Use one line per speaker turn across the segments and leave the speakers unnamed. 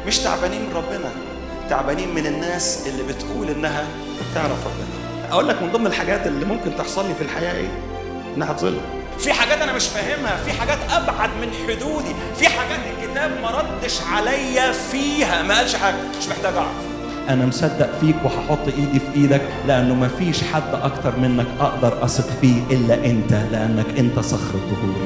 مش تعبانين من ربنا تعبانين من الناس اللي بتقول انها تعرف ربنا اقول لك من ضمن الحاجات اللي ممكن تحصل لي في الحياه ايه انها تظل في حاجات انا مش فاهمها في حاجات ابعد من حدودي في حاجات الكتاب ما ردش عليا فيها ما قالش حاجه مش محتاج اعرف
انا مصدق فيك وهحط ايدي في ايدك لانه مفيش حد اكتر منك اقدر اثق فيه الا انت لانك انت صخر الظهور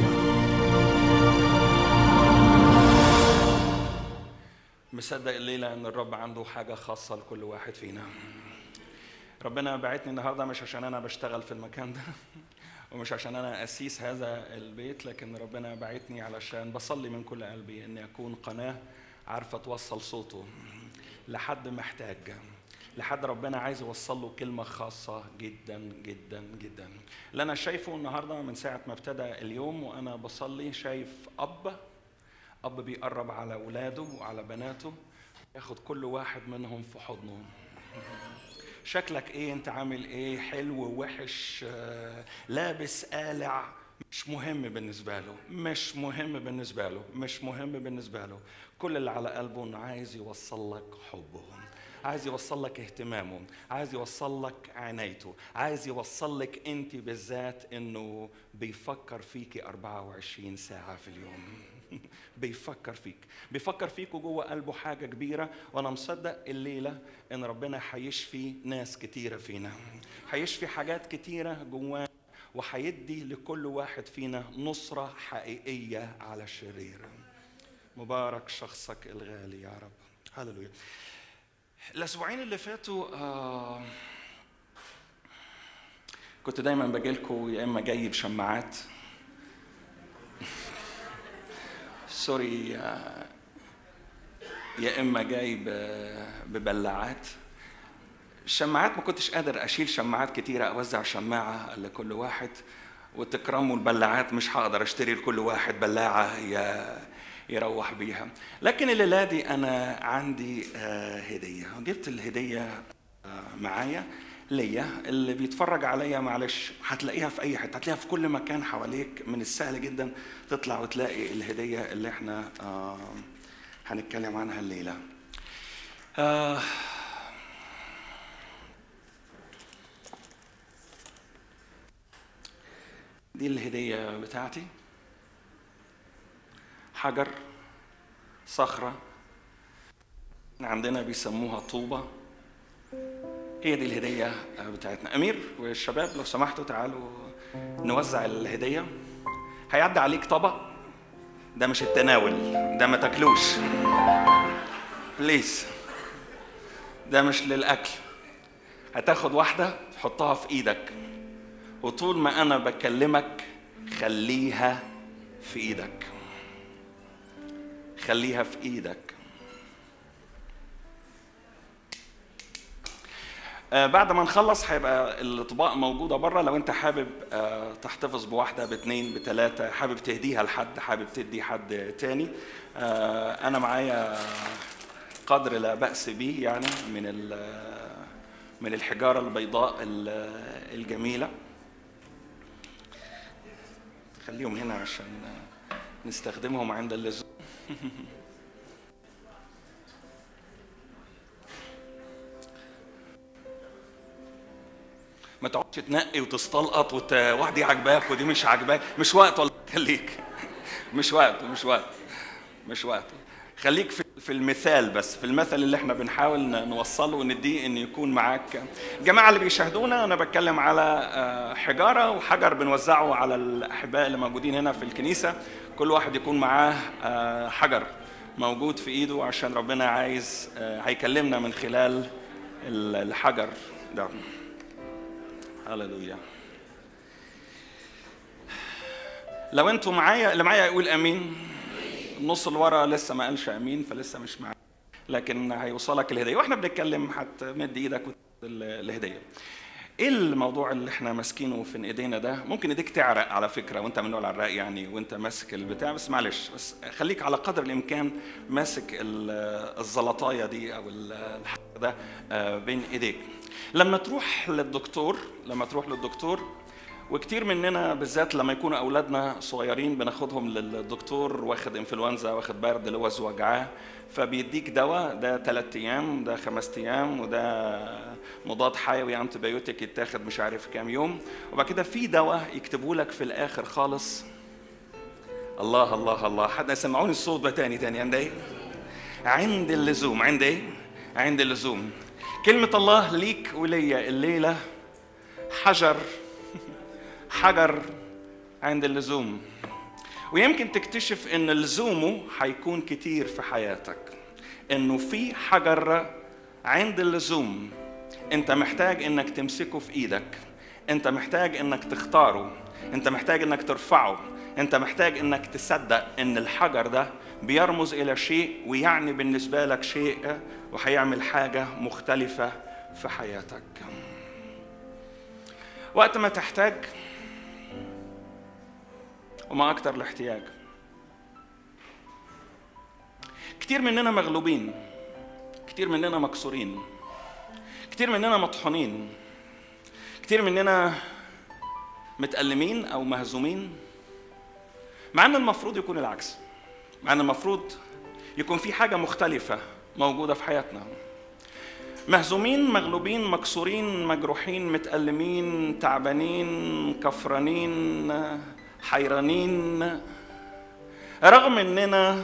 مصدق الليلة إن الرب عنده حاجة خاصة لكل واحد فينا. ربنا بعتني النهاردة مش عشان أنا بشتغل في المكان ده ومش عشان أنا أسيس هذا البيت لكن ربنا بعتني علشان بصلي من كل قلبي إني أكون قناة عارفة توصل صوته لحد محتاج لحد ربنا عايز يوصل له كلمة خاصة جدا جدا جدا. اللي أنا شايفه النهاردة من ساعة ما ابتدى اليوم وأنا بصلي شايف أب أب بيقرب على أولاده وعلى بناته ياخد كل واحد منهم في حضنه شكلك ايه انت عامل ايه حلو وحش آه، لابس قالع مش مهم بالنسبة له مش مهم بالنسبة له مش مهم بالنسبة له كل اللي على قلبه انه عايز يوصل لك حبه عايز يوصل لك اهتمامه عايز يوصل لك عنايته عايز يوصل لك انت بالذات انه بيفكر فيكي 24 ساعة في اليوم بيفكر فيك بيفكر فيك وجوه قلبه حاجة كبيرة وأنا مصدق الليلة إن ربنا هيشفي ناس كتيرة فينا هيشفي حاجات كتيرة جوانا وهيدي لكل واحد فينا نصرة حقيقية على الشرير مبارك شخصك الغالي يا رب هللويا الأسبوعين اللي فاتوا آه كنت دايما باجي يا إما جاي بشماعات سوري آه، يا اما جاي ب- ببلاعات الشماعات ما كنتش قادر اشيل شماعات كتيره اوزع شماعه لكل واحد وتكرموا البلاعات مش هقدر اشتري لكل واحد بلاعه ي- يروح بيها لكن الليله دي انا عندي آه، هديه جبت الهديه آه، معايا ليا اللي بيتفرج عليا معلش هتلاقيها في اي حته هتلاقيها في كل مكان حواليك من السهل جدا تطلع وتلاقي الهديه اللي احنا آه هنتكلم عنها الليله آه دي الهديه بتاعتي حجر صخره عندنا بيسموها طوبه هي دي الهدية بتاعتنا أمير والشباب لو سمحتوا تعالوا نوزع الهدية هيعدي عليك طبق ده مش التناول ده ما تاكلوش بليز ده مش للأكل هتاخد واحدة تحطها في إيدك وطول ما أنا بكلمك خليها في إيدك خليها في إيدك آه، بعد ما نخلص هيبقى الاطباق موجوده بره لو انت حابب آه، تحتفظ بواحده باثنين بثلاثه حابب تهديها لحد حابب تدي حد تاني آه، انا معايا قدر لا باس به يعني من ال- من الحجاره البيضاء ال- الجميله خليهم هنا عشان نستخدمهم عند اللزوم ما تقعدش تنقي وتستلقط وت... واحد عجباك ودي مش عجباك مش وقت والله خليك مش وقت مش وقت مش وقت خليك في في المثال بس في المثل اللي احنا بنحاول ن- نوصله ونديه ان يكون معاك الجماعه اللي بيشاهدونا انا بتكلم على آه، حجاره وحجر بنوزعه على الاحباء اللي موجودين هنا في الكنيسه كل واحد يكون معاه آه، حجر موجود في ايده عشان ربنا عايز آه، هيكلمنا من خلال ال- الحجر ده هللويا لو انتوا معايا اللي معايا يقول امين النص اللي ورا لسه ما قالش امين فلسه مش معايا لكن هيوصلك الهديه واحنا بنتكلم هتمد ايدك وتاخد ال- الهديه ايه الموضوع اللي احنا ماسكينه في ايدينا ده ممكن ايديك تعرق على فكره وانت من العراق يعني وانت ماسك البتاع بس معلش بس خليك على قدر الامكان ماسك ال- الزلطايه دي او ال- الحاجه ده آه، بين ايديك لما تروح للدكتور لما تروح للدكتور وكتير مننا بالذات لما يكونوا اولادنا صغيرين بناخدهم للدكتور واخد انفلونزا واخد برد لوز وجعاه فبيديك دواء ده ثلاث ايام ده خمس ايام وده مضاد حيوي انتي بيوتيك يتاخد مش عارف كام يوم وبعد كده في دواء يكتبوا لك في الاخر خالص الله الله الله حد سمعوني الصوت ده تاني تاني عند ايه؟ عند اللزوم عند ايه؟ عند اللزوم كلمة الله ليك وليا الليلة حجر حجر عند اللزوم ويمكن تكتشف ان لزومه هيكون كتير في حياتك انه في حجر عند اللزوم انت محتاج انك تمسكه في ايدك انت محتاج انك تختاره انت محتاج انك ترفعه انت محتاج انك تصدق ان الحجر ده بيرمز الى شيء ويعني بالنسبه لك شيء وهيعمل حاجه مختلفه في حياتك وقت ما تحتاج وما اكتر الاحتياج كتير مننا مغلوبين كتير مننا مكسورين كتير مننا مطحونين كتير مننا متألمين أو مهزومين مع أن المفروض يكون العكس مع أن المفروض يكون في حاجة مختلفة موجودة في حياتنا مهزومين مغلوبين مكسورين مجروحين متألمين تعبانين كفرانين حيرانين رغم اننا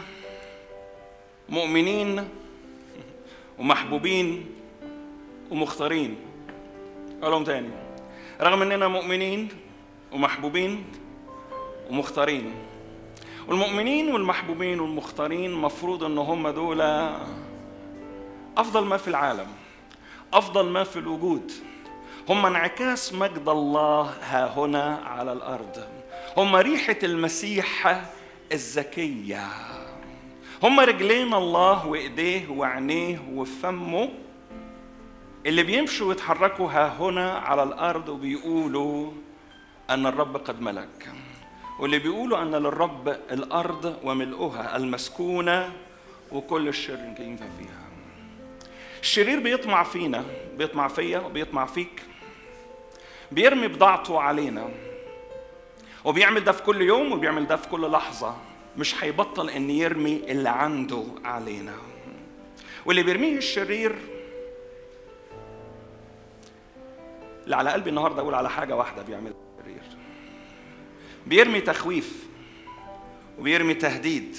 مؤمنين ومحبوبين ومختارين اقولهم تاني رغم اننا مؤمنين ومحبوبين ومختارين والمؤمنين والمحبوبين والمختارين مفروض ان هم دول افضل ما في العالم افضل ما في الوجود هم انعكاس مجد الله ها هنا على الارض هم ريحه المسيح الزكيه هم رجلين الله وايديه وعينيه وفمه اللي بيمشوا ويتحركوا ها هنا على الارض وبيقولوا ان الرب قد ملك واللي بيقولوا ان للرب الارض وملؤها المسكونه وكل الشر جايين فيها الشرير بيطمع فينا بيطمع فيا وبيطمع فيك بيرمي بضاعته علينا وبيعمل ده في كل يوم وبيعمل ده في كل لحظة مش هيبطل ان يرمي اللي عنده علينا واللي بيرميه الشرير اللي على قلبي النهارده اقول على حاجة واحدة بيعملها الشرير بيرمي تخويف وبيرمي تهديد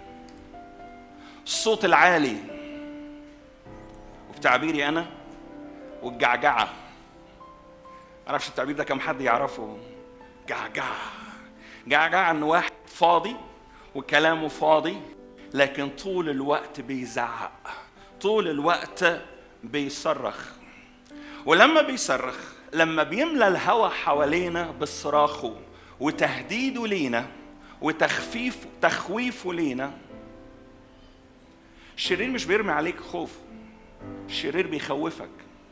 الصوت العالي وبتعبيري انا والجعجعه معرفش التعبير ده كم حد يعرفه جعجعه جعجعه ان واحد فاضي وكلامه فاضي لكن طول الوقت بيزعق طول الوقت بيصرخ ولما بيصرخ لما بيملى الهوا حوالينا بصراخه وتهديده لينا وتخفيف تخويفه لينا الشرير مش بيرمي عليك خوف الشرير بيخوفك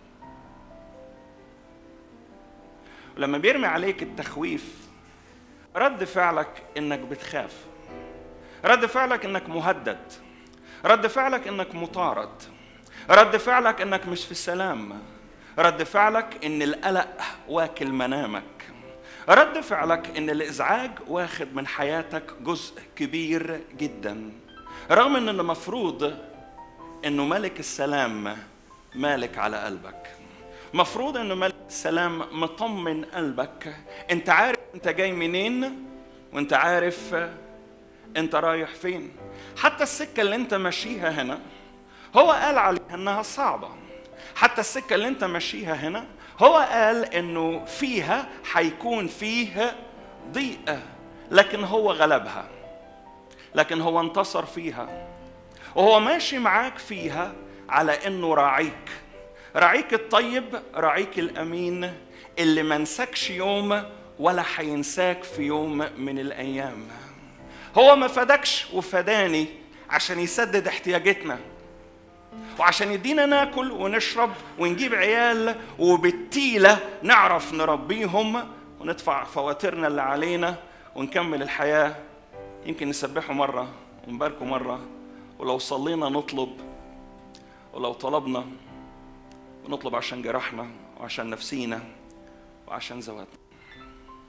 ولما بيرمي عليك التخويف رد فعلك انك بتخاف رد فعلك انك مهدد رد فعلك انك مطارد رد فعلك انك مش في السلام رد فعلك ان القلق واكل منامك رد فعلك ان الازعاج واخد من حياتك جزء كبير جدا رغم ان المفروض انه ملك السلام مالك على قلبك مفروض انه ملك السلام مطمن قلبك انت عارف انت جاي منين وانت عارف انت رايح فين حتى السكه اللي انت ماشيها هنا هو قال عليها انها صعبه حتى السكه اللي انت ماشيها هنا هو قال انه فيها هيكون فيه ضيقه لكن هو غلبها لكن هو انتصر فيها وهو ماشي معاك فيها على انه راعيك راعيك الطيب راعيك الامين اللي ما نساكش يوم ولا هينساك في يوم من الايام هو ما فدكش وفداني عشان يسدد احتياجاتنا وعشان يدينا ناكل ونشرب ونجيب عيال وبالتيلة نعرف نربيهم وندفع فواتيرنا اللي علينا ونكمل الحياة يمكن نسبحه مرة ونباركه مرة ولو صلينا نطلب ولو طلبنا ونطلب عشان جرحنا وعشان نفسينا وعشان ذواتنا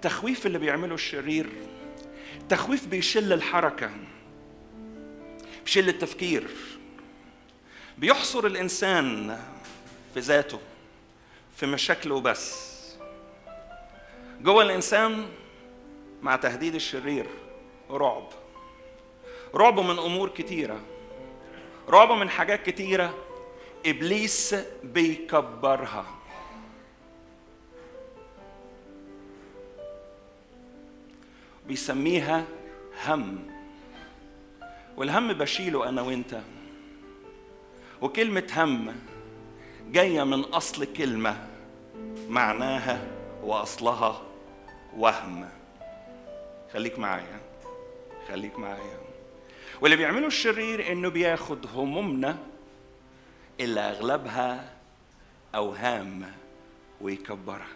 التخويف اللي بيعمله الشرير التخويف بيشل الحركة بيشل التفكير بيحصر الإنسان في ذاته في مشاكله بس جوه الإنسان مع تهديد الشرير رعب رعب من أمور كتيرة رعب من حاجات كتيرة إبليس بيكبرها بيسميها هم والهم بشيله انا وانت وكلمه هم جايه من اصل كلمه معناها واصلها وهم خليك معايا خليك معايا واللي بيعمله الشرير انه بياخد همومنا اللي اغلبها اوهام ويكبرها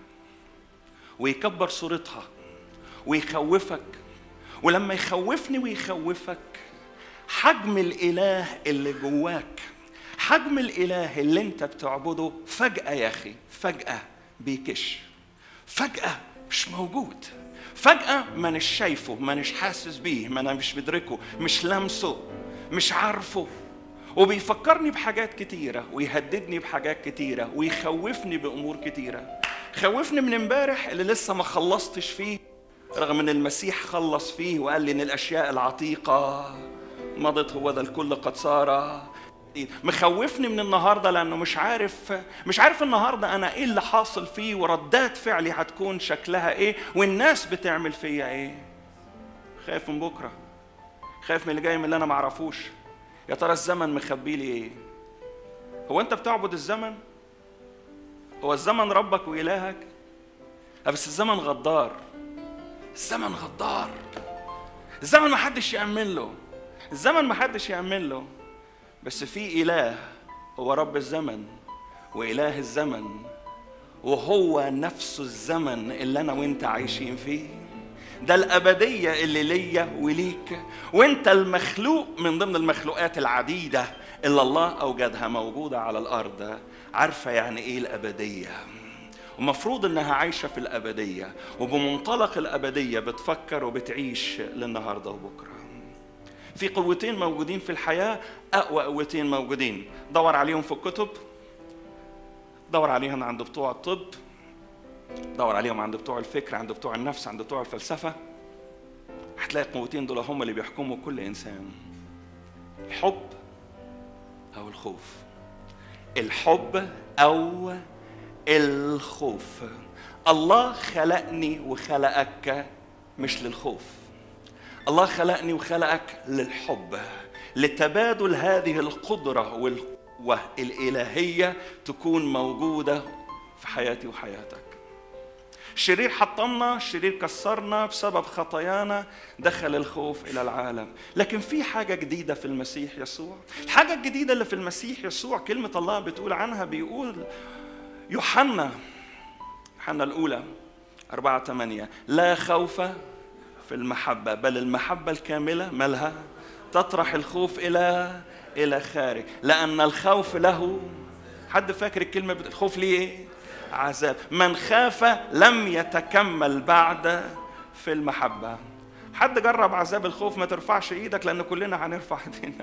ويكبر صورتها ويخوفك ولما يخوفني ويخوفك حجم الاله اللي جواك حجم الاله اللي انت بتعبده فجاه يا اخي فجاه بيكش فجاه مش موجود فجاه ما مش شايفه ما مش حاسس بيه ما انا مش مدركه مش لامسه مش عارفه وبيفكرني بحاجات كتيرة ويهددني بحاجات كتيرة ويخوفني بأمور كتيرة خوفني من امبارح اللي لسه ما خلصتش فيه رغم ان المسيح خلص فيه وقال لي ان الاشياء العتيقه مضت هو ذا الكل قد صار مخوفني من النهارده لانه مش عارف مش عارف النهارده انا ايه اللي حاصل فيه وردات فعلي هتكون شكلها ايه والناس بتعمل فيا ايه خايف من بكره خايف من اللي جاي من اللي انا معرفوش يا ترى الزمن مخبي لي ايه هو انت بتعبد الزمن هو الزمن ربك والهك بس الزمن غدار الزمن غدار الزمن ما حدش يأمن له الزمن ما حدش يأمن له بس في إله هو رب الزمن وإله الزمن وهو نفس الزمن اللي أنا وأنت عايشين فيه ده الأبدية اللي ليا وليك وأنت المخلوق من ضمن المخلوقات العديدة اللي الله أوجدها موجودة على الأرض عارفة يعني إيه الأبدية ومفروض انها عايشه في الابديه وبمنطلق الابديه بتفكر وبتعيش للنهارده وبكره في قوتين موجودين في الحياه اقوى قوتين موجودين دور عليهم في الكتب دور عليهم عند بتوع الطب دور عليهم عند بتوع الفكر عند بتوع النفس عند بتوع الفلسفه هتلاقي القوتين دول هم اللي بيحكموا كل انسان الحب او الخوف الحب او الخوف الله خلقني وخلقك مش للخوف الله خلقني وخلقك للحب لتبادل هذه القدرة والقوة الإلهية تكون موجودة في حياتي وحياتك الشرير حطمنا الشرير كسرنا بسبب خطايانا دخل الخوف إلى العالم لكن في حاجة جديدة في المسيح يسوع الحاجة الجديدة اللي في المسيح يسوع كلمة الله بتقول عنها بيقول يوحنا يوحنا الأولى أربعة ثمانية لا خوف في المحبة بل المحبة الكاملة مالها تطرح الخوف إلى إلى خارج لأن الخوف له حد فاكر الكلمة الخوف ليه إيه؟ عذاب من خاف لم يتكمل بعد في المحبة حد جرب عذاب الخوف ما ترفعش ايدك لان كلنا هنرفع ايدينا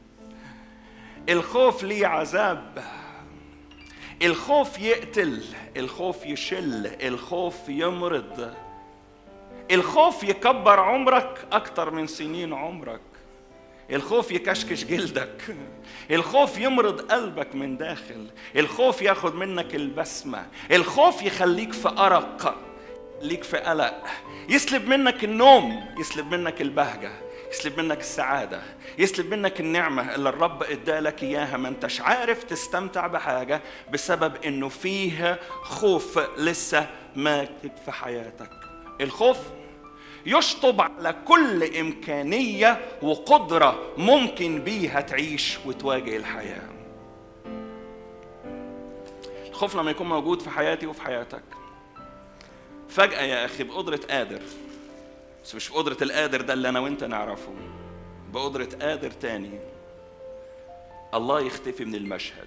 الخوف ليه عذاب الخوف يقتل الخوف يشل الخوف يمرض الخوف يكبر عمرك اكتر من سنين عمرك الخوف يكشكش جلدك الخوف يمرض قلبك من داخل الخوف ياخد منك البسمة الخوف يخليك في أرق ليك في قلق يسلب منك النوم يسلب منك البهجة يسلب منك السعادة يسلب منك النعمة اللي الرب ادالك إياها ما انتش عارف تستمتع بحاجة بسبب انه فيه خوف لسه ماكب في حياتك الخوف يشطب على كل إمكانية وقدرة ممكن بيها تعيش وتواجه الحياة الخوف لما يكون موجود في حياتي وفي حياتك فجأة يا أخي بقدرة قادر بس مش بقدرة القادر ده اللي أنا وأنت نعرفه بقدرة قادر تاني الله يختفي من المشهد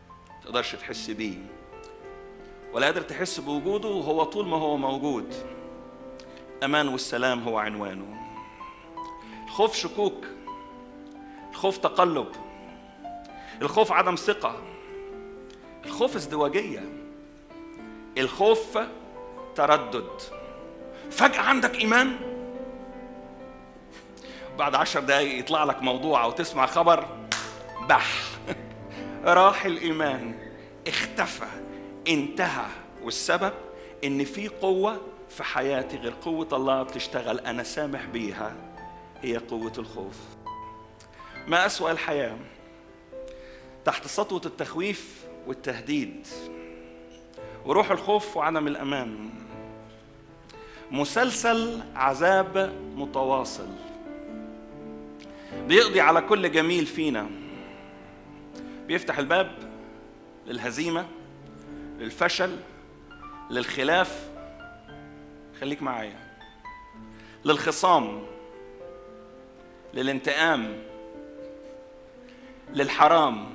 تقدرش تحس بيه ولا قادر تحس بوجوده وهو طول ما هو موجود امان والسلام هو عنوانه الخوف شكوك الخوف تقلب الخوف عدم ثقه الخوف ازدواجيه الخوف تردد فجاه عندك ايمان بعد عشر دقايق يطلع لك موضوع او تسمع خبر بح راح الايمان اختفى انتهى والسبب ان في قوه في حياتي غير قوه الله بتشتغل انا سامح بيها هي قوه الخوف ما اسوا الحياه تحت سطوه التخويف والتهديد وروح الخوف وعدم الامان مسلسل عذاب متواصل بيقضي على كل جميل فينا بيفتح الباب للهزيمة للفشل للخلاف خليك معايا للخصام للانتقام للحرام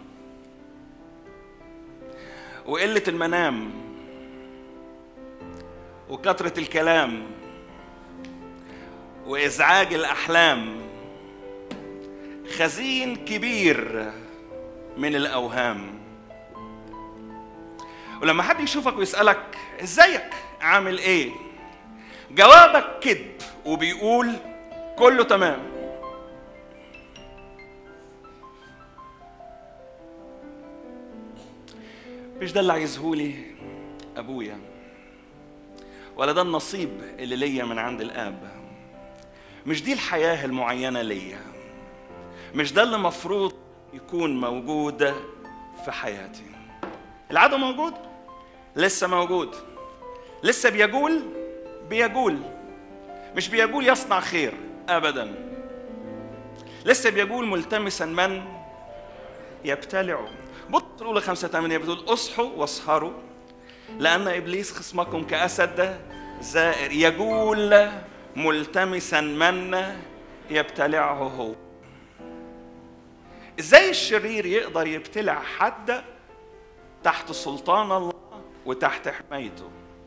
وقلة المنام وكثرة الكلام وإزعاج الأحلام خزين كبير من الأوهام ولما حد يشوفك ويسألك ازيك عامل ايه جوابك كذب وبيقول كله تمام مش ده اللي عايزهولي ابويا ولا ده النصيب اللي ليا من عند الاب مش دي الحياه المعينه ليا مش ده اللي مفروض يكون موجود في حياتي العدو موجود لسه موجود لسه بيجول بيجول مش بيجول يصنع خير ابدا لسه بيجول ملتمسا من يبتلعه بص الاولى خمسة ثمانية بتقول اصحوا واسهروا لأن إبليس خصمكم كأسد زائر يجول ملتمسا من يبتلعه هو ازاي الشرير يقدر يبتلع حد تحت سلطان الله وتحت حمايته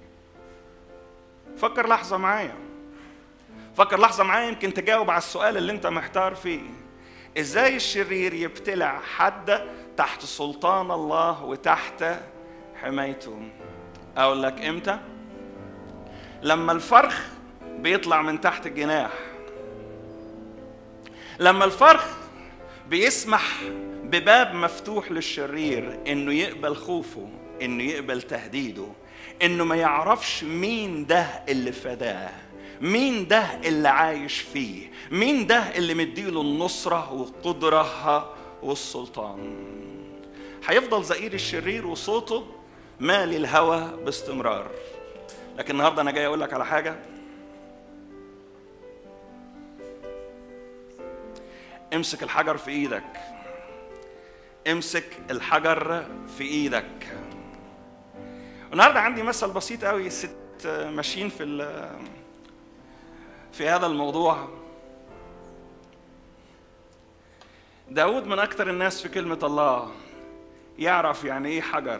فكر لحظة معايا فكر لحظة معايا يمكن تجاوب على السؤال اللي انت محتار فيه ازاي الشرير يبتلع حد تحت سلطان الله وتحت حمايته اقول لك امتى لما الفرخ بيطلع من تحت الجناح لما الفرخ بيسمح بباب مفتوح للشرير انه يقبل خوفه انه يقبل تهديده انه ما يعرفش مين ده اللي فداه مين ده اللي عايش فيه مين ده اللي مديله النصرة والقدرة والسلطان هيفضل زئير الشرير وصوته مالي الهوى باستمرار لكن النهارده انا جاي اقول لك على حاجه امسك الحجر في ايدك امسك الحجر في ايدك النهارده عندي مثل بسيط قوي ست ماشيين في في هذا الموضوع داود من أكثر الناس في كلمة الله يعرف يعني إيه حجر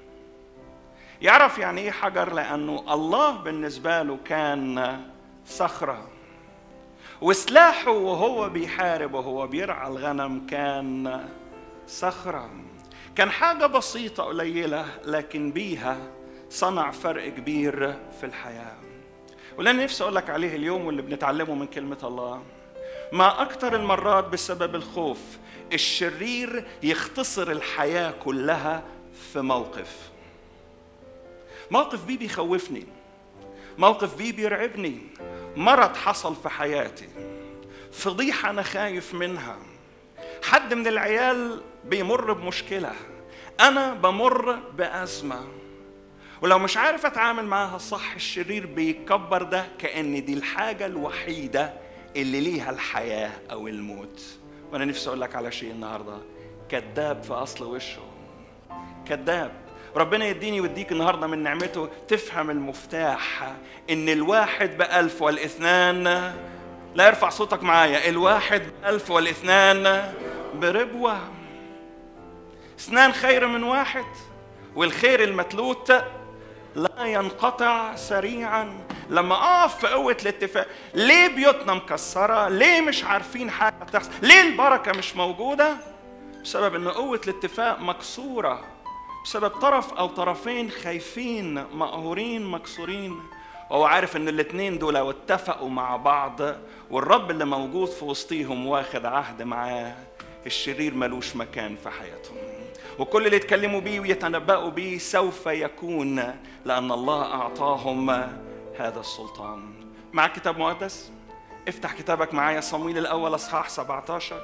يعرف يعني إيه حجر لأنه الله بالنسبة له كان صخرة وسلاحه وهو بيحارب وهو بيرعى الغنم كان صخرة كان حاجة بسيطة قليلة لكن بيها صنع فرق كبير في الحياة واللي أنا نفسي أقول لك عليه اليوم واللي بنتعلمه من كلمة الله ما أكثر المرات بسبب الخوف الشرير يختصر الحياة كلها في موقف موقف بيه بيخوفني موقف بيه بيرعبني مرض حصل في حياتي فضيحة أنا خايف منها حد من العيال بيمر بمشكلة أنا بمر بأزمة ولو مش عارف أتعامل معاها صح الشرير بيكبر ده كأن دي الحاجة الوحيدة اللي ليها الحياة أو الموت وأنا نفسي أقول لك على شيء النهاردة كذاب في أصل وشه كذاب ربنا يديني ويديك النهاردة من نعمته تفهم المفتاح إن الواحد بألف والاثنان لا يرفع صوتك معايا الواحد بألف والاثنان بربوة اثنان خير من واحد والخير المتلوت لا ينقطع سريعا لما اقف في قوه الاتفاق ليه بيوتنا مكسره ليه مش عارفين حاجه تحصل ليه البركه مش موجوده بسبب ان قوه الاتفاق مكسوره بسبب طرف او طرفين خايفين مقهورين مكسورين وهو عارف ان الاتنين دول لو اتفقوا مع بعض والرب اللي موجود في وسطيهم واخد عهد معاه الشرير ملوش مكان في حياتهم وكل اللي يتكلموا بيه ويتنبأوا بيه سوف يكون لأن الله أعطاهم هذا السلطان معك كتاب مقدس افتح كتابك معايا صمويل الأول أصحاح 17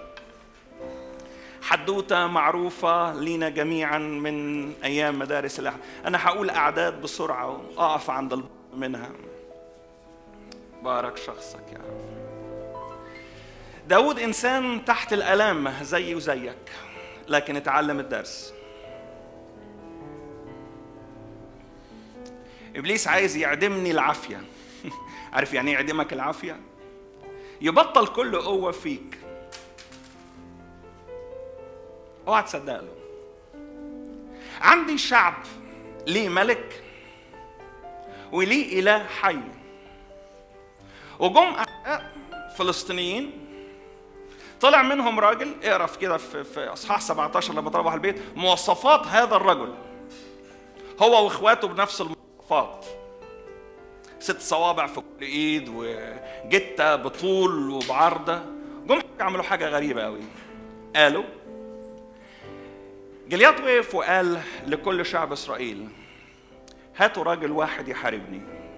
حدوتة معروفة لينا جميعا من أيام مدارس الأحد أنا هقول أعداد بسرعة وأقف عند البعض منها بارك شخصك يا رب داود إنسان تحت الآلام زي وزيك لكن اتعلم الدرس إبليس عايز يعدمني العافية عارف يعني ايه يعدمك العافية؟ يبطل كل قوة فيك اوعى تصدق له عندي شعب ليه ملك وليه اله حي وجم فلسطينيين طلع منهم راجل اقرا في كده في, في اصحاح 17 لما تروح البيت مواصفات هذا الرجل هو واخواته بنفس المواصفات ست صوابع في كل ايد وجته بطول وبعرضه جم عملوا حاجه غريبه قوي قالوا جليات وقف وقال لكل شعب اسرائيل هاتوا راجل واحد يحاربني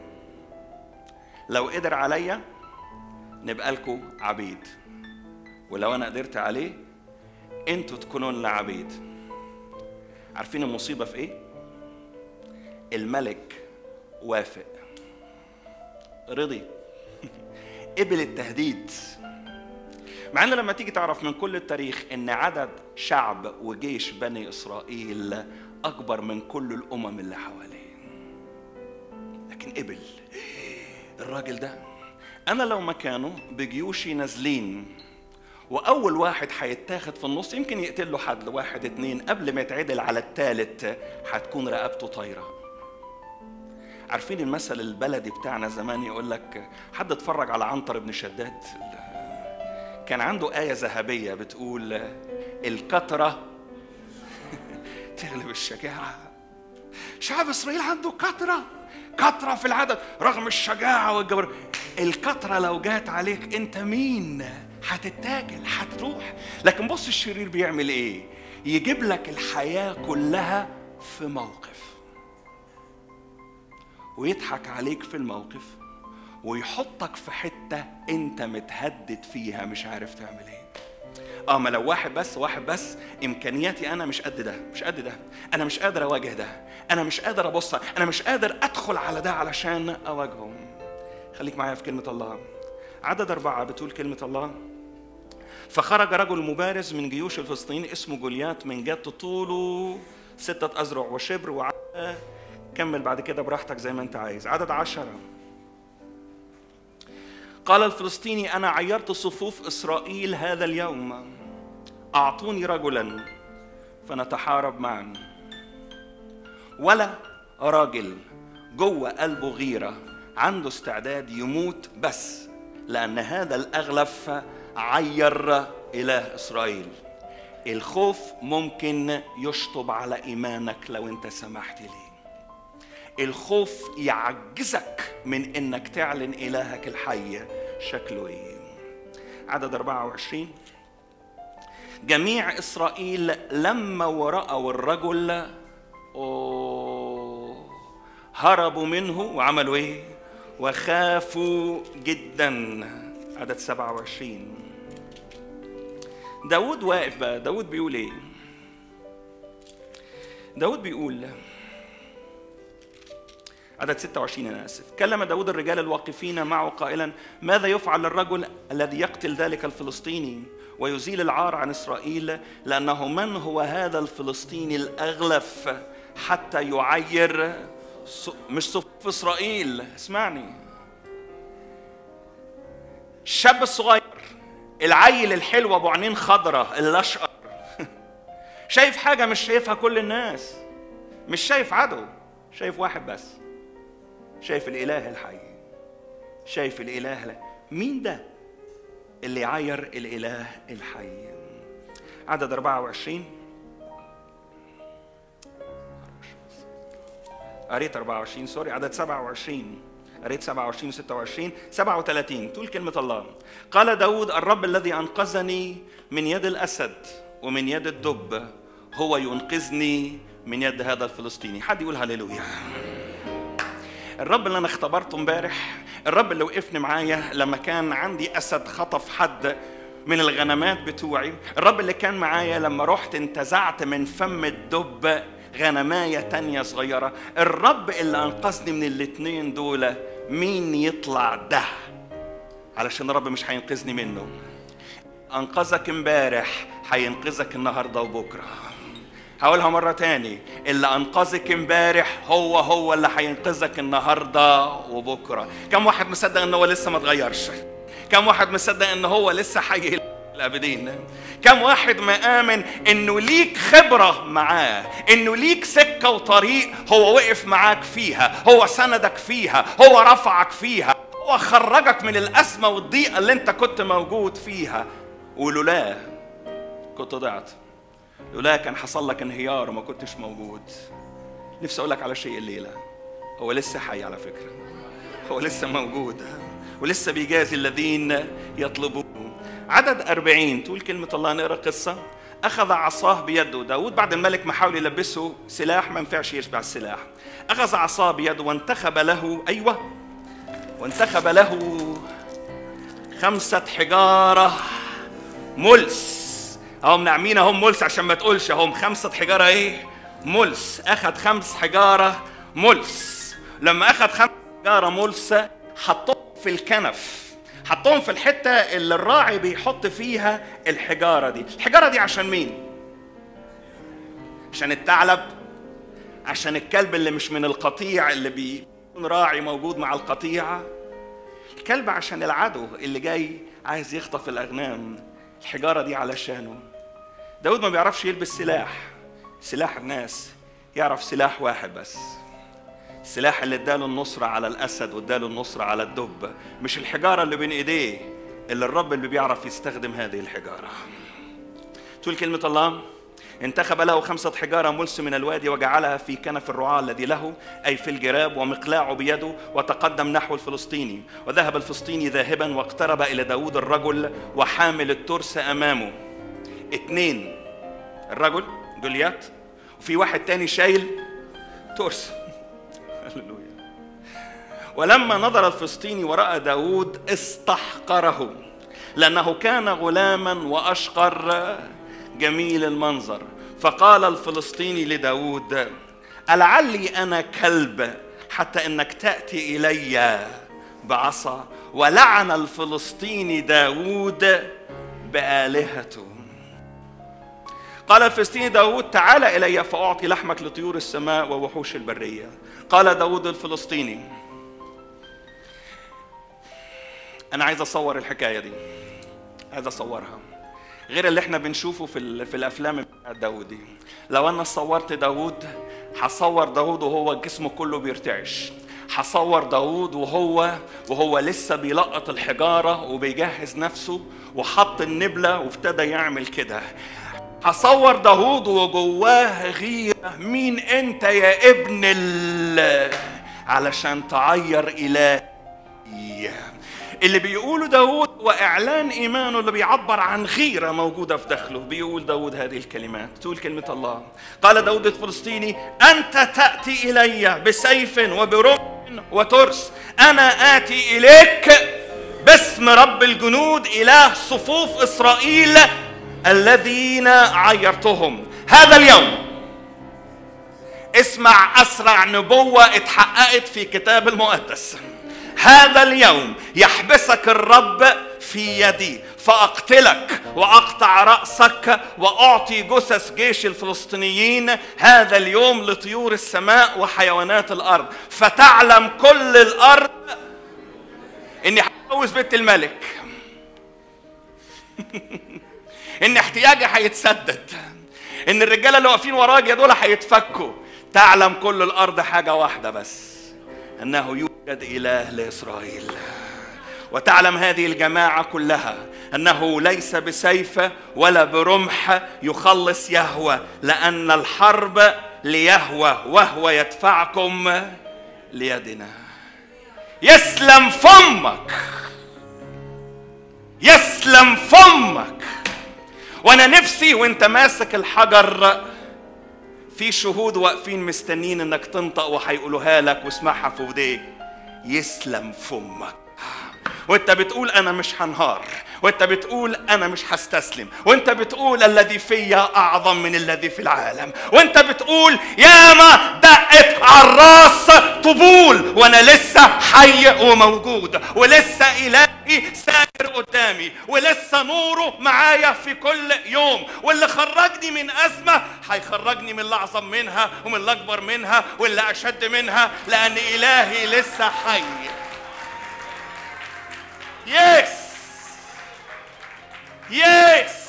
لو قدر عليا نبقى لكم عبيد ولو انا قدرت عليه انتوا تكونوا لنا عبيد عارفين المصيبه في ايه الملك وافق رضي قبل التهديد مع ان لما تيجي تعرف من كل التاريخ ان عدد شعب وجيش بني اسرائيل اكبر من كل الامم اللي حواليه لكن قبل الراجل ده انا لو مكانه بجيوشي نازلين واول واحد هيتاخد في النص يمكن يقتل له حد واحد اتنين قبل ما يتعدل على التالت هتكون رقبته طايره عارفين المثل البلدي بتاعنا زمان يقول لك حد اتفرج على عنتر بن شداد كان عنده آية ذهبية بتقول الكثرة تغلب الشجاعة شعب إسرائيل عنده كثرة كثرة في العدد رغم الشجاعة والجبر الكثرة لو جات عليك أنت مين؟ هتتاكل هتروح لكن بص الشرير بيعمل إيه؟ يجيب لك الحياة كلها في موقف ويضحك عليك في الموقف ويحطك في حتة أنت متهدد فيها مش عارف تعمل إيه. اه ما لو واحد بس واحد بس امكانياتي انا مش قد ده مش قد ده انا مش قادر اواجه ده انا مش قادر ابص انا مش قادر ادخل على ده علشان اواجهه خليك معايا في كلمه الله عدد أربعة بتقول كلمة الله فخرج رجل مبارز من جيوش الفلسطينيين اسمه جوليات من جات طوله ستة أذرع وشبر وعدد كمل بعد كده براحتك زي ما أنت عايز عدد عشرة قال الفلسطيني أنا عيرت صفوف إسرائيل هذا اليوم أعطوني رجلا فنتحارب معا ولا راجل جوه قلبه غيرة عنده استعداد يموت بس لأن هذا الأغلف عير إله إسرائيل الخوف ممكن يشطب على إيمانك لو أنت سمحت ليه الخوف يعجزك من انك تعلن الهك الحي شكله ايه عدد 24 جميع اسرائيل لما ورأوا الرجل أوه هربوا منه وعملوا ايه وخافوا جدا عدد 27 داود واقف بقى داود بيقول ايه داود بيقول عدد 26 أنا آسف كلم داود الرجال الواقفين معه قائلا ماذا يفعل للرجل الذي يقتل ذلك الفلسطيني ويزيل العار عن إسرائيل لأنه من هو هذا الفلسطيني الأغلف حتى يعير مش صفوف إسرائيل اسمعني الشاب الصغير العيل الحلو ابو عينين خضرة الاشقر شايف حاجة مش شايفها كل الناس مش شايف عدو شايف واحد بس شايف الاله الحي شايف الاله لا. مين ده اللي يعير الاله الحي عدد 24 قريت 24 سوري عدد 27 قريت 27 و26 37 تقول كلمة الله قال داود الرب الذي أنقذني من يد الأسد ومن يد الدب هو ينقذني من يد هذا الفلسطيني حد يقول هللويا الرب اللي انا اختبرته امبارح الرب اللي وقفني معايا لما كان عندي اسد خطف حد من الغنمات بتوعي الرب اللي كان معايا لما رحت انتزعت من فم الدب غنماية تانية صغيرة الرب اللي أنقذني من الاتنين دول مين يطلع ده علشان الرب مش هينقذني منه أنقذك امبارح هينقذك النهاردة وبكرة هقولها مرة تاني اللي أنقذك امبارح هو هو اللي هينقذك النهاردة وبكرة كم واحد مصدق إن هو لسه ما اتغيرش كم واحد مصدق إن هو لسه حي الابدين كم واحد ما امن انه ليك خبره معاه انه ليك سكه وطريق هو وقف معاك فيها هو سندك فيها هو رفعك فيها هو خرجك من الازمه والضيقه اللي انت كنت موجود فيها ولولاه كنت ضعت لولا كان حصل لك انهيار وما كنتش موجود نفسي اقول لك على شيء الليله هو لسه حي على فكره هو لسه موجود ولسه بيجازي الذين يطلبونه عدد أربعين تقول كلمة الله نقرأ قصة أخذ عصاه بيده داود بعد الملك ما حاول يلبسه سلاح ما ينفعش يشبع السلاح أخذ عصاه بيده وانتخب له أيوة وانتخب له خمسة حجارة ملس هم ناعمين هم ملس عشان ما تقولش هم خمسة حجارة ايه ملس أخذ خمس حجارة ملس لما أخذ خمس حجارة ملس حطهم في الكنف حطهم في الحته اللي الراعي بيحط فيها الحجاره دي الحجاره دي عشان مين عشان الثعلب عشان الكلب اللي مش من القطيع اللي بيكون راعي موجود مع القطيعه الكلب عشان العدو اللي جاي عايز يخطف الاغنام الحجاره دي علشانه داود ما بيعرفش يلبس سلاح سلاح الناس يعرف سلاح واحد بس السلاح اللي اداله النصرة على الأسد واداله النصرة على الدب مش الحجارة اللي بين إيديه إلا الرب اللي بيعرف يستخدم هذه الحجارة تقول كلمة الله انتخب له خمسة حجارة ملس من الوادي وجعلها في كنف الرعاة الذي له أي في الجراب ومقلاعه بيده وتقدم نحو الفلسطيني وذهب الفلسطيني ذاهبا واقترب إلى داود الرجل وحامل الترس أمامه اتنين الرجل جوليات وفي واحد تاني شايل ترس هللويا ولما نظر الفلسطيني ورأى داود استحقره لأنه كان غلاما وأشقر جميل المنظر فقال الفلسطيني لداود ألعلي أنا كلب حتى أنك تأتي إلي بعصا ولعن الفلسطيني داود بآلهته قال الفلسطيني داود تعال إلي فأعطي لحمك لطيور السماء ووحوش البرية قال داود الفلسطيني أنا عايز أصور الحكاية دي عايز أصورها غير اللي احنا بنشوفه في, في الأفلام بتاعت داود دي لو أنا صورت داود هصور داود وهو جسمه كله بيرتعش هصور داود وهو وهو لسه بيلقط الحجارة وبيجهز نفسه وحط النبلة وابتدى يعمل كده هصور داود وجواه غيرة مين انت يا ابن ال علشان تعير إلهي اللي بيقوله داود هو إعلان إيمانه اللي بيعبر عن غيرة موجودة في داخله بيقول داود هذه الكلمات تقول كلمة الله قال داود الفلسطيني أنت تأتي إلي بسيف وبرمح وترس أنا آتي إليك باسم رب الجنود إله صفوف إسرائيل الذين عيرتهم هذا اليوم اسمع اسرع نبوه اتحققت في كتاب المقدس هذا اليوم يحبسك الرب في يدي فاقتلك واقطع راسك واعطي جثث جيش الفلسطينيين هذا اليوم لطيور السماء وحيوانات الارض فتعلم كل الارض اني هتجوز بيت الملك ان احتياجي هيتسدد ان الرجاله اللي واقفين وراجي دول هيتفكوا تعلم كل الارض حاجه واحده بس انه يوجد اله لاسرائيل وتعلم هذه الجماعة كلها أنه ليس بسيف ولا برمح يخلص يهوى لأن الحرب ليهوى وهو يدفعكم ليدنا يسلم فمك يسلم فمك وانا نفسي وانت ماسك الحجر في شهود واقفين مستنين انك تنطق وهيقولوها لك واسمعها في وديك يسلم فمك وانت بتقول انا مش هنهار وانت بتقول انا مش هستسلم وانت بتقول الذي فيا اعظم من الذي في العالم وانت بتقول ياما دقت على الراس طبول وانا لسه حي وموجود ولسه الهي ساير قدامي ولسه نوره معايا في كل يوم واللي خرجني من ازمه هيخرجني من اللي اعظم منها ومن اللي اكبر منها واللي اشد منها لان الهي لسه حي يس يس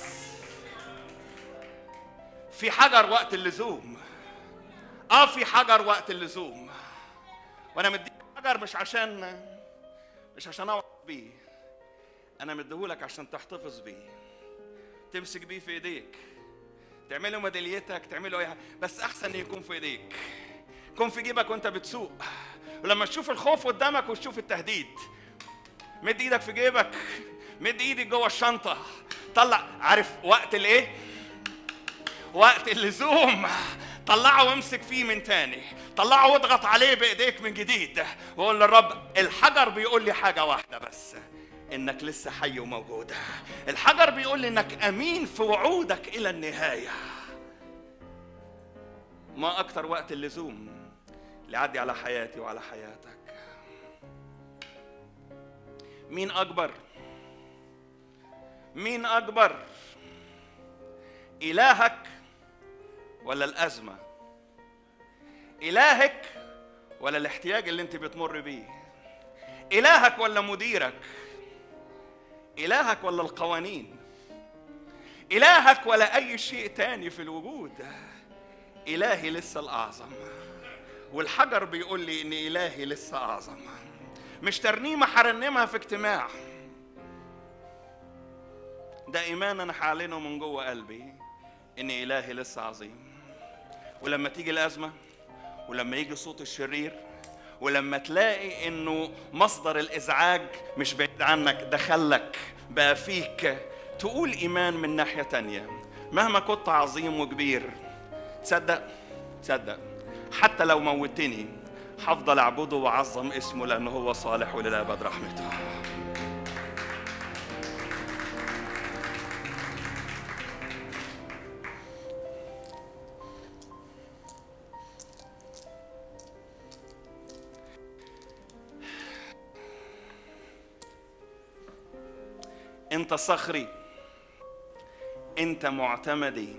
في حجر وقت اللزوم اه في حجر وقت اللزوم وانا مديك حجر مش عشان مش عشان اقعد بيه انا مديهولك عشان تحتفظ بيه تمسك بيه في ايديك تعمله ميداليتك تعمله اي حاجه بس احسن يكون في ايديك يكون في جيبك وانت بتسوق ولما تشوف الخوف قدامك وتشوف التهديد مد ايدك في جيبك مد ايدك جوه الشنطه طلع عارف وقت الايه وقت اللزوم طلعه وامسك فيه من تاني طلعه واضغط عليه بايديك من جديد وقول للرب الحجر بيقول لي حاجه واحده بس انك لسه حي وموجود الحجر بيقول لي انك امين في وعودك الى النهايه ما اكتر وقت اللزوم اللي عدي على حياتي وعلى حياتك مين اكبر مين اكبر الهك ولا الازمه الهك ولا الاحتياج اللي انت بتمر بيه الهك ولا مديرك الهك ولا القوانين الهك ولا اي شيء تاني في الوجود الهي لسه الاعظم والحجر بيقول لي ان الهي لسه اعظم مش ترنيمه هرنمها في اجتماع ده ايمان انا هعلنه من جوه قلبي ان الهي لسه عظيم ولما تيجي الازمه ولما يجي صوت الشرير ولما تلاقي انه مصدر الازعاج مش بعيد عنك دخلك بقى فيك تقول ايمان من ناحيه تانية مهما كنت عظيم وكبير تصدق تصدق حتى لو موتني هفضل اعبده واعظم اسمه لانه هو صالح وللابد رحمته انت صخري انت معتمدي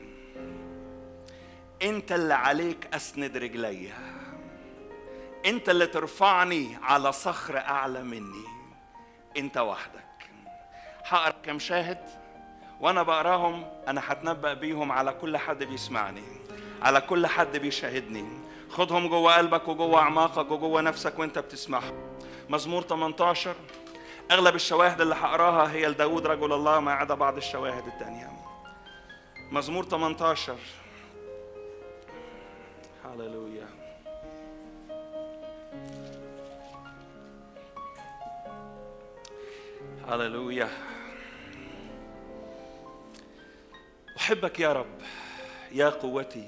انت اللي عليك اسند رجلي انت اللي ترفعني على صخر اعلى مني انت وحدك هقرا كم شاهد وانا بقراهم انا هتنبأ بيهم على كل حد بيسمعني على كل حد بيشاهدني خدهم جوه قلبك وجوه اعماقك وجوه نفسك وانت بتسمعهم مزمور 18 اغلب الشواهد اللي هقراها هي لداود رجل الله ما عدا بعض الشواهد التانية مزمور 18 هللويا هللويا احبك يا رب يا قوتي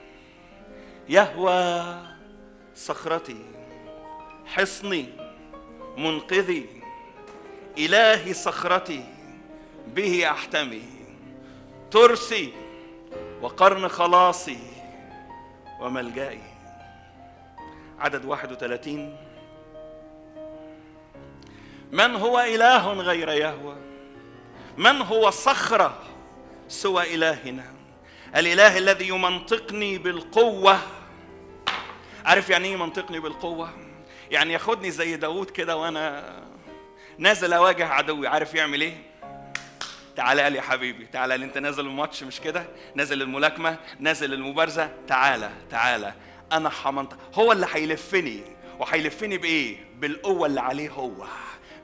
يهوى صخرتي حصني منقذي إلهي صخرتي به أحتمي ترسي وقرن خلاصي وملجئي عدد 31 من هو إله غير يهوى من هو صخرة سوى إلهنا الإله الذي يمنطقني بالقوة عارف يعني إيه يمنطقني بالقوة يعني ياخدني زي داود كده وأنا نازل اواجه عدوي عارف يعمل ايه تعالى لي يا حبيبي تعالى لي انت نازل الماتش مش كده نازل الملاكمه نازل المبارزه تعالى تعالى انا حمنط هو اللي هيلفني وهيلفني بايه بالقوه اللي عليه هو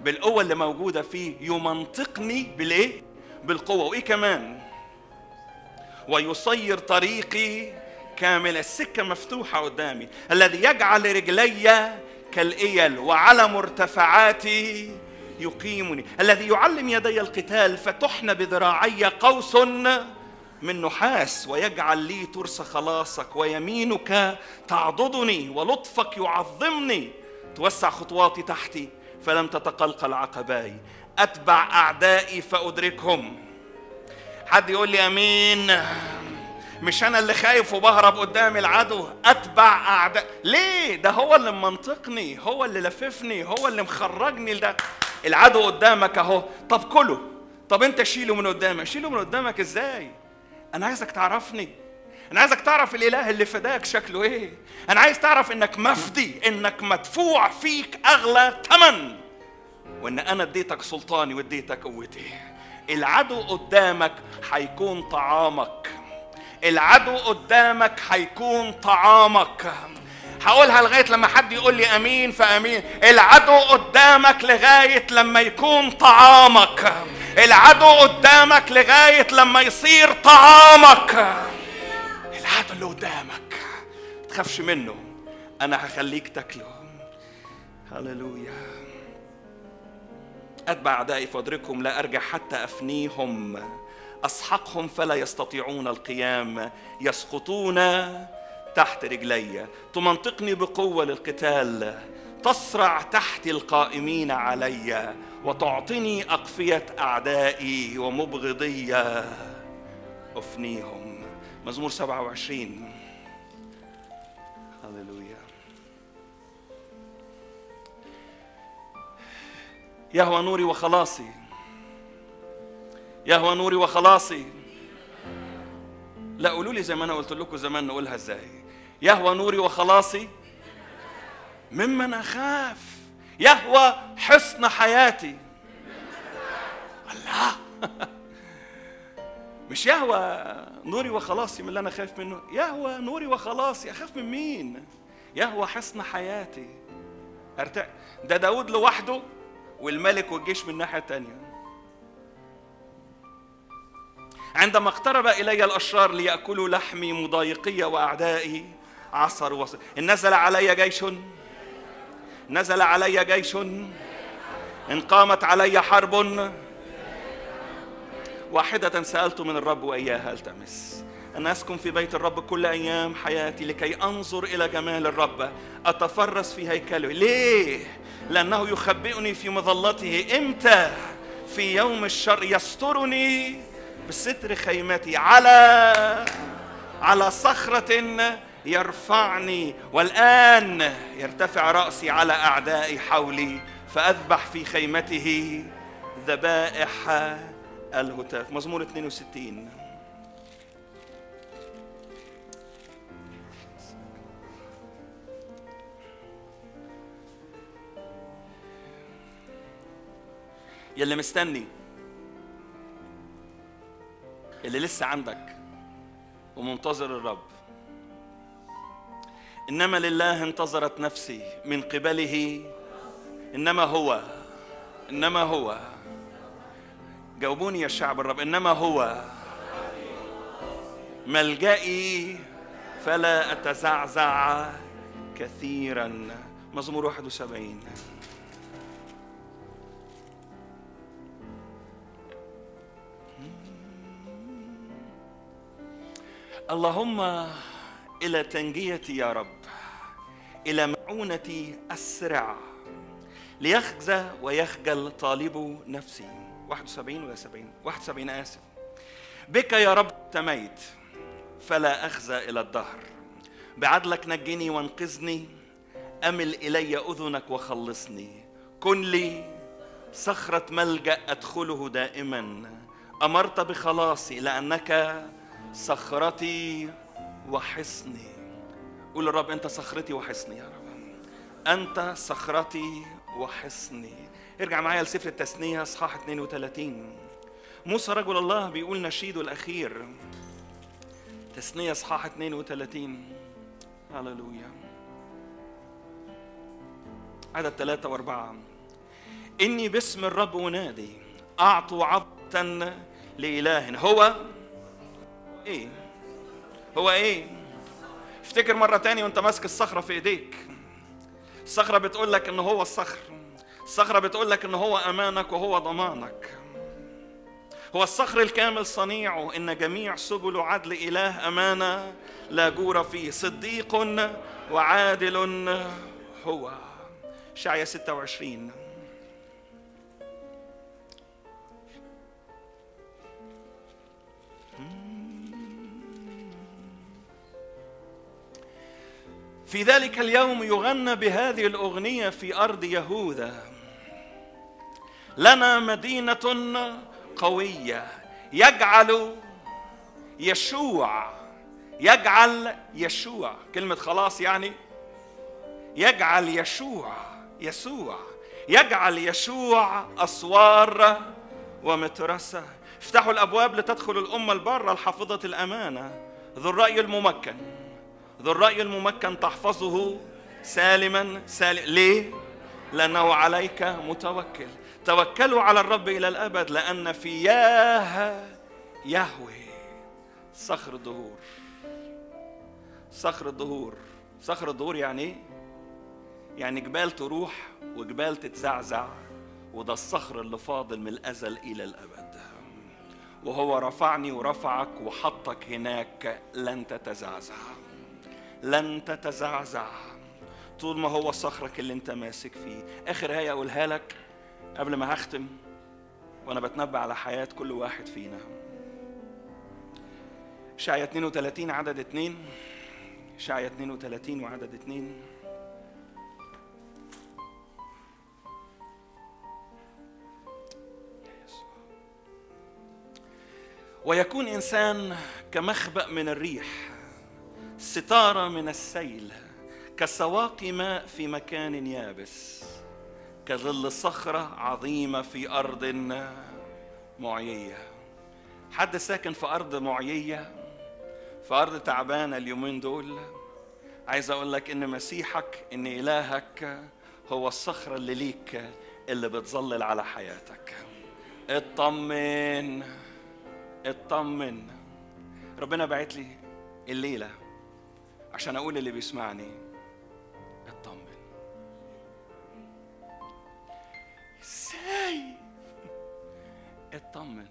بالقوة اللي موجودة فيه يمنطقني بالايه؟ بالقوة وايه كمان؟ ويصير طريقي كامل السكة مفتوحة قدامي الذي يجعل رجلي كالإيل وعلى مرتفعاتي يقيمني الذي يعلم يدي القتال فتحن بذراعي قوس من نحاس ويجعل لي ترس خلاصك ويمينك تعضدني ولطفك يعظمني توسع خطواتي تحتي فلم تتقلقل عقباي اتبع اعدائي فادركهم حد يقول لي امين مش انا اللي خايف وبهرب قدام العدو اتبع اعداء ليه ده هو اللي منطقني هو اللي لففني هو اللي مخرجني ده العدو قدامك اهو طب كله طب انت شيله من قدامك شيله من قدامك ازاي انا عايزك تعرفني انا عايزك تعرف الاله اللي فداك شكله ايه انا عايز تعرف انك مفدي انك مدفوع فيك اغلى ثمن وان انا اديتك سلطاني واديتك قوتي العدو قدامك هيكون طعامك العدو قدامك هيكون طعامك هقولها لغاية لما حد يقول لي أمين فأمين العدو قدامك لغاية لما يكون طعامك العدو قدامك لغاية لما يصير طعامك العدو اللي قدامك تخافش منه أنا هخليك تاكله هللويا أتبع أعدائي فأدركهم لا أرجع حتى أفنيهم أسحقهم فلا يستطيعون القيام يسقطون تحت رجلي تمنطقني بقوة للقتال تصرع تحت القائمين علي وتعطني أقفية أعدائي ومبغضي أفنيهم مزمور 27 هللويا يهوى نوري وخلاصي يهوى نوري وخلاصي لا قولوا لي زي ما انا قلت لكم زمان نقولها ازاي يهوى نوري وخلاصي ممن اخاف يهوى حصن حياتي الله مش يهوى نوري وخلاصي من اللي انا خايف منه يهوى نوري وخلاصي اخاف من مين يهوى حصن حياتي ارتاح ده داود لوحده والملك والجيش من الناحيه الثانيه عندما اقترب الي الاشرار لياكلوا لحمي مضايقي واعدائي عصروا وصر ان نزل علي جيش نزل علي جيش ان قامت علي حرب واحدة سألت من الرب وإياها التمس أن أسكن في بيت الرب كل أيام حياتي لكي أنظر إلى جمال الرب أتفرس في هيكله ليه؟ لأنه يخبئني في مظلته إمتى؟ في يوم الشر يسترني بستر خيمتي على على صخرة يرفعني والآن يرتفع رأسي على أعدائي حولي فأذبح في خيمته ذبائح الهتاف مزمور 62 يلي مستني اللي لسه عندك ومنتظر الرب انما لله انتظرت نفسي من قبله انما هو انما هو جاوبوني يا شعب الرب انما هو ملجئي فلا اتزعزع كثيرا مزمور 71 اللهم الى تنجيتي يا رب الى معونتي اسرع ليخزى ويخجل طالب نفسي 71 ولا 70 71 اسف بك يا رب تميت فلا اخزى الى الدهر بعدلك نجني وانقذني امل الي اذنك وخلصني كن لي صخره ملجا ادخله دائما امرت بخلاصي لانك صخرتي وحصني قول الرب انت صخرتي وحصني يا رب انت صخرتي وحصني ارجع معايا لسفر التثنيه اصحاح 32 موسى رجل الله بيقول نشيده الاخير تثنيه اصحاح 32 هللويا عدد ثلاثة وأربعة إني باسم الرب أنادي أعطوا عبدا لإله هو إيه هو إيه افتكر مرة تاني وانت ماسك الصخرة في ايديك الصخرة بتقول لك ان هو الصخر الصخرة بتقول لك ان هو امانك وهو ضمانك هو الصخر الكامل صنيعه ان جميع سبل عدل اله امانة لا جور فيه صديق وعادل هو شعية 26 في ذلك اليوم يغنى بهذه الأغنية في أرض يهوذا لنا مدينة قوية يجعل يشوع يجعل يشوع كلمة خلاص يعني يجعل يشوع يسوع يجعل يشوع أسوار ومترسة افتحوا الأبواب لتدخل الأمة البارة الحافظة الأمانة ذو الرأي الممكن ذو الرأي الممكن تحفظه سالما سالم ليه؟ لأنه عليك متوكل توكلوا على الرب إلى الأبد لأن في ياه يهوي صخر الدهور صخر الدهور صخر الدهور يعني ايه؟ يعني جبال تروح وجبال تتزعزع وده الصخر اللي فاضل من الأزل إلى الأبد وهو رفعني ورفعك وحطك هناك لن تتزعزع لن تتزعزع طول ما هو صخرك اللي انت ماسك فيه اخر هي اقولها لك قبل ما هختم وانا بتنبأ على حياة كل واحد فينا شعية 32 عدد 2 شعية 32 وعدد 2 ويكون انسان كمخبأ من الريح ستارة من السيل كسواقي ماء في مكان يابس كظل صخرة عظيمة في أرض معيية حد ساكن في أرض معيية في أرض تعبانة اليومين دول عايز أقول لك إن مسيحك إن إلهك هو الصخرة اللي ليك اللي بتظلل على حياتك اطمن اطمن ربنا بعت لي الليله عشان اقول اللي بيسمعني اطمن ازاي اطمن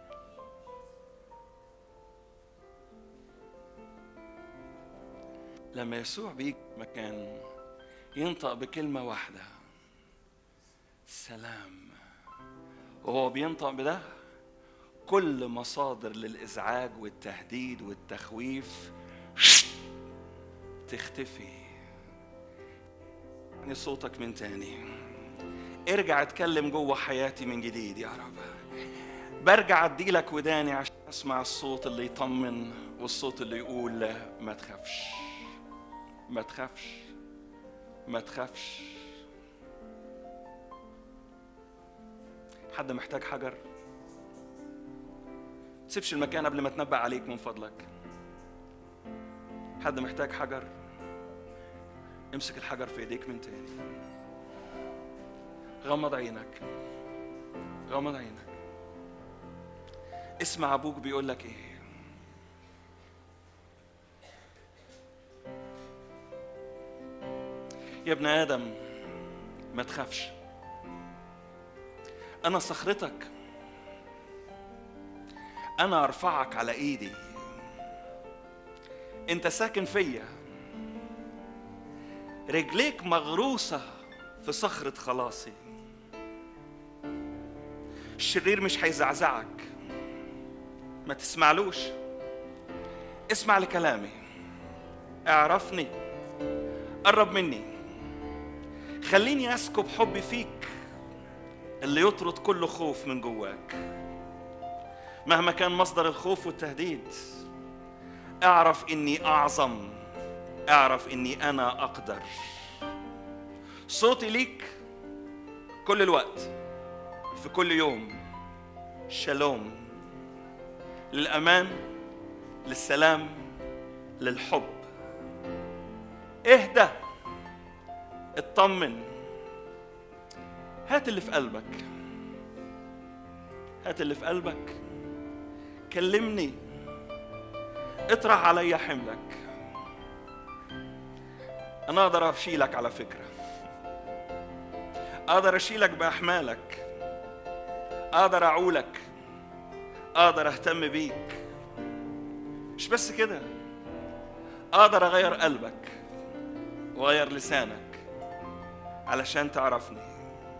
لما يسوع بيجي مكان ينطق بكلمة واحدة سلام وهو بينطق بده كل مصادر للإزعاج والتهديد والتخويف تختفي يعني صوتك من تاني ارجع اتكلم جوه حياتي من جديد يا رب برجع اديلك وداني عشان اسمع الصوت اللي يطمن والصوت اللي يقول ما تخافش ما تخافش ما تخافش حد محتاج حجر تسيبش المكان قبل ما تنبأ عليك من فضلك حد محتاج حجر امسك الحجر في ايديك من تاني غمض عينك غمض عينك اسمع ابوك بيقول لك ايه يا ابن ادم ما تخافش انا صخرتك انا ارفعك على ايدي انت ساكن فيا رجليك مغروسه في صخره خلاصي الشرير مش هيزعزعك ما تسمعلوش اسمع لكلامي اعرفني قرب مني خليني اسكب حبي فيك اللي يطرد كل خوف من جواك مهما كان مصدر الخوف والتهديد اعرف اني اعظم اعرف اني انا اقدر صوتي ليك كل الوقت في كل يوم شالوم للامان للسلام للحب اهدى اطمن هات اللي في قلبك هات اللي في قلبك كلمني اطرح علي حملك انا اقدر اشيلك على فكره اقدر اشيلك باحمالك اقدر اعولك اقدر اهتم بيك مش بس كده اقدر اغير قلبك واغير لسانك علشان تعرفني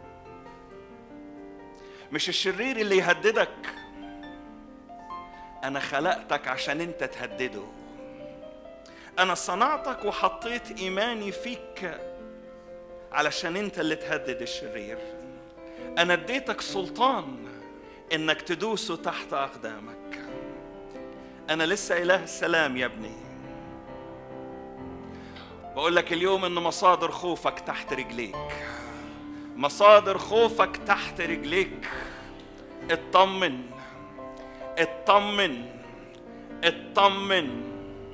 مش الشرير اللي يهددك انا خلقتك عشان انت تهدده انا صنعتك وحطيت ايماني فيك علشان انت اللي تهدد الشرير انا اديتك سلطان انك تدوسه تحت اقدامك انا لسه اله السلام يا ابني بقول لك اليوم ان مصادر خوفك تحت رجليك مصادر خوفك تحت رجليك اطمن اطمن اطمن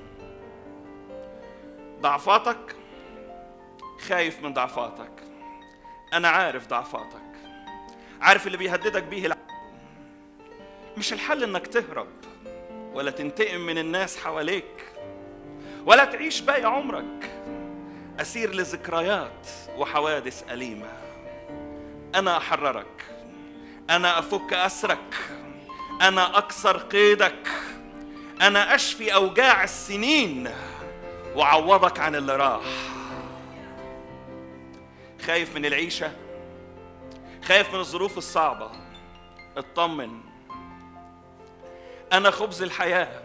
ضعفاتك خايف من ضعفاتك انا عارف ضعفاتك عارف اللي بيهددك بيه العالم مش الحل انك تهرب ولا تنتقم من الناس حواليك ولا تعيش باقي عمرك اسير لذكريات وحوادث اليمه انا احررك انا افك اسرك انا اكسر قيدك انا اشفي اوجاع السنين واعوضك عن اللي راح خايف من العيشه خايف من الظروف الصعبه اطمن انا خبز الحياه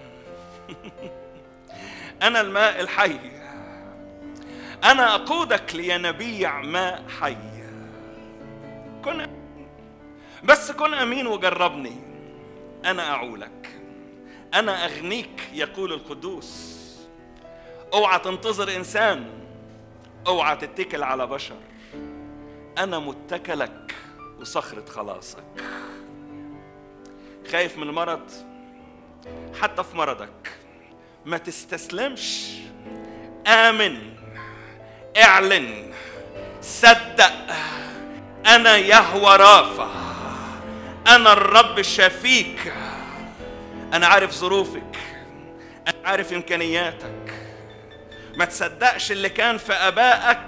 انا الماء الحي انا اقودك لينابيع ماء حي كن بس كن امين وجربني انا اعولك انا اغنيك يقول القدوس اوعى تنتظر انسان اوعى تتكل على بشر انا متكلك وصخره خلاصك خايف من المرض حتى في مرضك ما تستسلمش امن اعلن صدق انا يهوى رافع انا الرب شافيك انا عارف ظروفك انا عارف امكانياتك ما تصدقش اللي كان في ابائك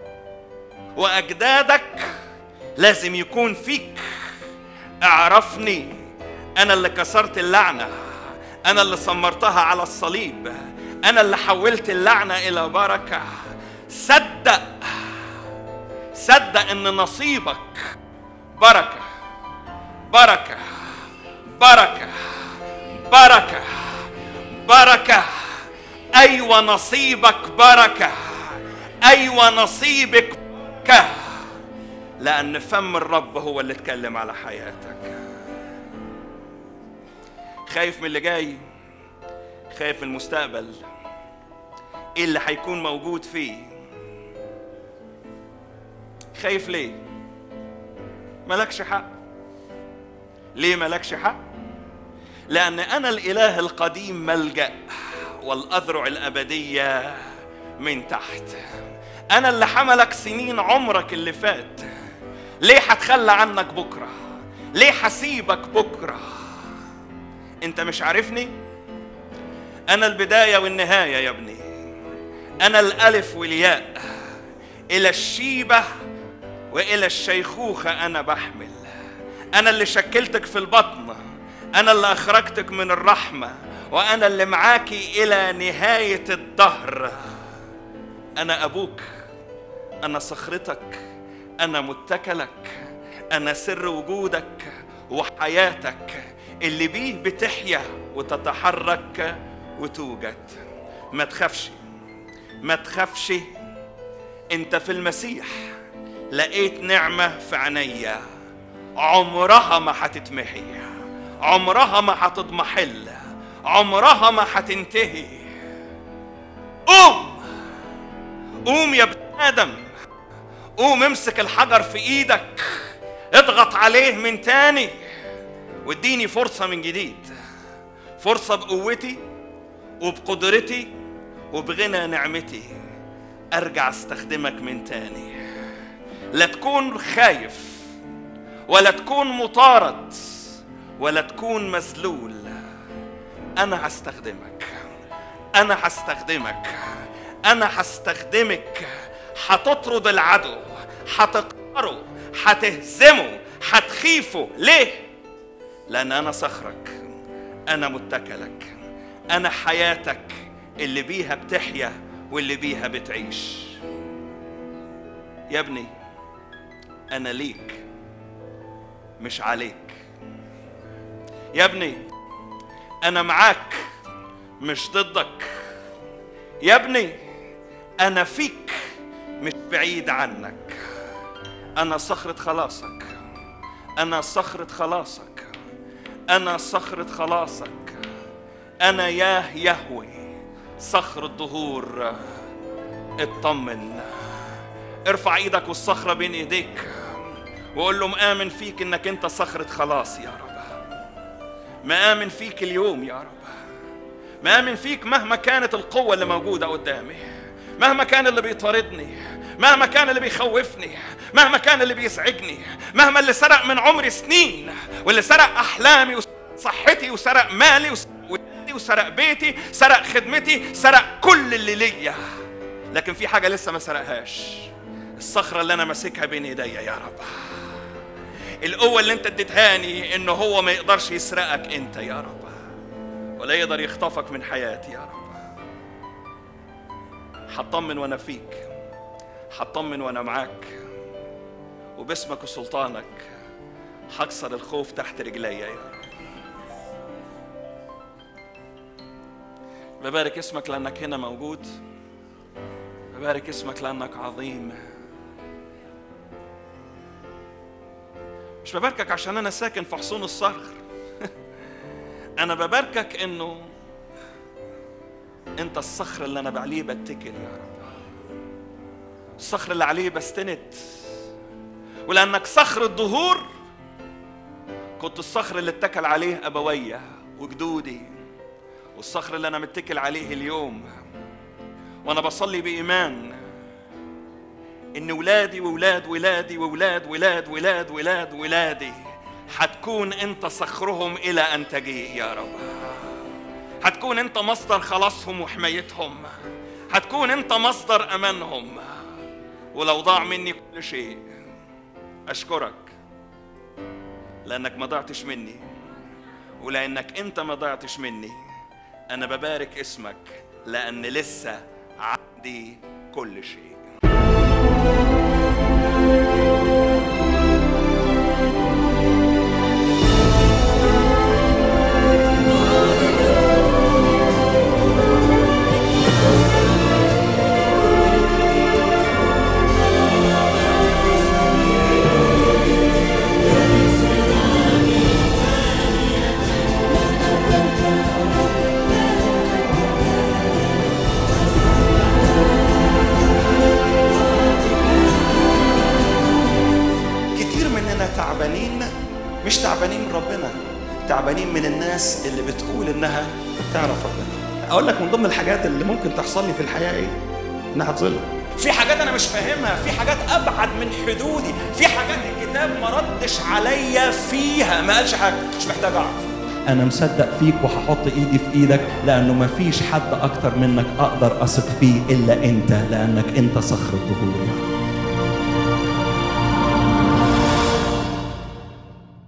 واجدادك لازم يكون فيك اعرفني انا اللي كسرت اللعنه انا اللي سمرتها على الصليب انا اللي حولت اللعنه الى بركه صدق صدق ان نصيبك بركه بركه بركه بركه بركه ايوه نصيبك بركه ايوه نصيبك بركه لان فم الرب هو اللي اتكلم على حياتك خايف من اللي جاي خايف من المستقبل ايه اللي هيكون موجود فيه خايف ليه ملكش حق ليه ملكش حق لان انا الاله القديم ملجا والاذرع الابديه من تحت انا اللي حملك سنين عمرك اللي فات ليه هتخلى عنك بكره ليه هسيبك بكره انت مش عارفني انا البدايه والنهايه يا ابني انا الالف والياء الى الشيبه والى الشيخوخه انا بحمل انا اللي شكلتك في البطن انا اللي اخرجتك من الرحمه وانا اللي معاكي الى نهايه الدهر انا ابوك انا صخرتك انا متكلك انا سر وجودك وحياتك اللي بيه بتحيا وتتحرك وتوجد ما تخافش ما تخافش انت في المسيح لقيت نعمة في عينيا عمرها ما هتتمحي عمرها ما هتضمحل عمرها ما هتنتهي قوم قوم يا ابن ادم قوم امسك الحجر في ايدك اضغط عليه من تاني واديني فرصة من جديد فرصة بقوتي وبقدرتي وبغنى نعمتي ارجع استخدمك من تاني لا تكون خايف ولا تكون مطارد ولا تكون مذلول انا هستخدمك انا هستخدمك انا هستخدمك هتطرد العدو هتقهره هتهزمه هتخيفه ليه لان انا صخرك انا متكلك انا حياتك اللي بيها بتحيا واللي بيها بتعيش يا ابني انا ليك مش عليك يا ابني انا معاك مش ضدك يا ابني انا فيك مش بعيد عنك انا صخرة خلاصك انا صخرة خلاصك انا صخرة خلاصك انا ياه يهوي صخر الدهور اطمن ارفع ايدك والصخرة بين ايديك وقول له مآمن فيك انك انت صخرة خلاص يا رب مآمن فيك اليوم يا رب مآمن فيك مهما كانت القوة اللي موجودة قدامي مهما كان اللي بيطاردني مهما كان اللي بيخوفني مهما كان اللي بيزعجني مهما اللي سرق من عمري سنين واللي سرق أحلامي وصحتي وسرق مالي وسرق, وسرق بيتي سرق خدمتي سرق كل اللي ليا لكن في حاجة لسه ما سرقهاش الصخرة اللي أنا ماسكها بين إيديا يا رب القوة اللي أنت اديتهاني إن هو ما يقدرش يسرقك أنت يا رب ولا يقدر يخطفك من حياتي يا رب هطمن وأنا فيك هطمن وأنا معاك وباسمك وسلطانك هكسر الخوف تحت رجليا يا رب ببارك اسمك لأنك هنا موجود ببارك اسمك لأنك عظيم مش بباركك عشان أنا ساكن في حصون الصخر أنا بباركك إنه أنت الصخر اللي أنا عليه بتكل يا رب الصخر اللي عليه بستند ولأنك صخر الدهور كنت الصخر اللي اتكل عليه أبويا وجدودي والصخر اللي أنا متكل عليه اليوم وأنا بصلي بإيمان إن ولادي وولاد ولادي وولاد ولاد ولاد ولاد ولادي هتكون أنت صخرهم إلى أن تجيء يا رب هتكون أنت مصدر خلاصهم وحمايتهم هتكون أنت مصدر أمانهم ولو ضاع مني كل شيء أشكرك لأنك ما ضعتش مني ولأنك أنت ما ضعتش مني أنا ببارك اسمك لأن لسه عندي كل شيء
كتير مننا تعبانين مش تعبانين من ربنا تعبانين من الناس اللي بتقول انها تعرف ربنا اقول لك من ضمن الحاجات اللي ممكن تحصل لي في الحياه ايه انها تظلم
في حاجات انا مش فاهمها في حاجات ابعد من حدودي في حاجات الكتاب ما ردش عليا فيها ما قالش حاجه مش محتاج اعرف
انا مصدق فيك وهحط ايدي في ايدك لانه مفيش حد اكتر منك اقدر اثق فيه الا انت لانك انت صخر الظهور يا رب